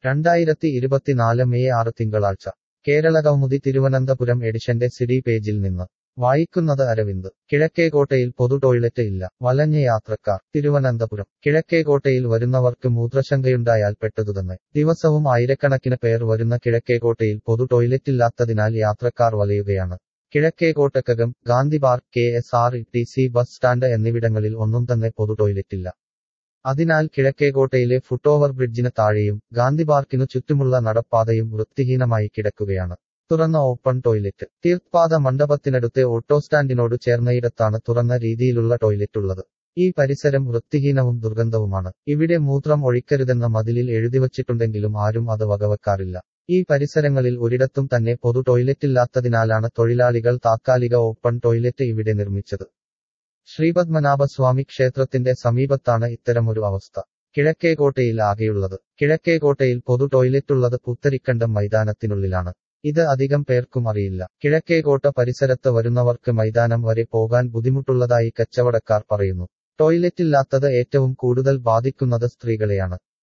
രണ്ടായിരത്തി ഇരുപത്തിനാല് മെയ് ആറ് തിങ്കളാഴ്ച കേരള കൗമുദി തിരുവനന്തപുരം എഡിഷന്റെ സിഡി പേജിൽ നിന്ന് വായിക്കുന്നത് അരവിന്ദ് കിഴക്കേകോട്ടയിൽ പൊതു ടോയ്ലറ്റ് ഇല്ല വലഞ്ഞ യാത്രക്കാർ തിരുവനന്തപുരം കിഴക്കേകോട്ടയിൽ വരുന്നവർക്ക് മൂത്രശങ്കയുണ്ടായാൽ പെട്ടതുതന്നെ ദിവസവും ആയിരക്കണക്കിന് പേർ വരുന്ന കിഴക്കേകോട്ടയിൽ പൊതു ടോയ്ലറ്റില്ലാത്തതിനാൽ യാത്രക്കാർ വലയുകയാണ് കിഴക്കേകോട്ടക്കകം Gandhi park K S R T C bus stand എന്നിവിടങ്ങളിൽ ഒന്നും തന്നെ പൊതു ടോയ്ലറ്റില്ല അതിനാൽ കിഴക്കേകോട്ടയിലെ ഫുട്ഓവർ ബ്രിഡ്ജിന് താഴെയും ഗാന്ധി പാർക്കിനു ചുറ്റുമുള്ള നടപ്പാതയും വൃത്തിഹീനമായി കിടക്കുകയാണ് തുറന്ന ഓപ്പൺ ടോയ്ലറ്റ് തീർത്ഥാട മണ്ഡപത്തിനടുത്തെ ഓട്ടോ സ്റ്റാൻഡിനോട് ചേർന്നയിടത്താണ് തുറന്ന രീതിയിലുള്ള ടോയ്ലറ്റുള്ളത് ഈ പരിസരം വൃത്തിഹീനവും ദുർഗന്ധവുമാണ് ഇവിടെ മൂത്രം ഒഴിക്കരുതെന്ന മതിലിൽ എഴുതിവച്ചിട്ടുണ്ടെങ്കിലും ആരും അത് വകവെക്കാറില്ല ഈ പരിസരങ്ങളിൽ ഒരിടത്തും തന്നെ പൊതു ടോയ്ലറ്റില്ലാത്തതിനാലാണ് തൊഴിലാളികൾ താത്കാലിക ഓപ്പൺ ടോയ്ലറ്റ് ഇവിടെ നിർമ്മിച്ചത് ശ്രീപത്മനാഭസ്വാമി ക്ഷേത്രത്തിന്റെ സമീപത്താണ് ഇത്തരമൊരു അവസ്ഥ കിഴക്കേകോട്ടയിൽ ആകെയുള്ളത് കിഴക്കേകോട്ടയിൽ പൊതു ടോയ്ലറ്റുള്ളത് പുത്തരിക്കണ്ടം മൈതാനത്തിനുള്ളിലാണ് ഇത് അധികം പേർക്കും അറിയില്ല കിഴക്കേകോട്ട പരിസരത്ത് വരുന്നവർക്ക് മൈതാനം വരെ പോകാൻ ബുദ്ധിമുട്ടുള്ളതായി കച്ചവടക്കാർ പറയുന്നു ടോയ്ലറ്റില്ലാത്തത് ഏറ്റവും കൂടുതൽ ബാധിക്കുന്നത് സ്ത്രീകളെയാണ്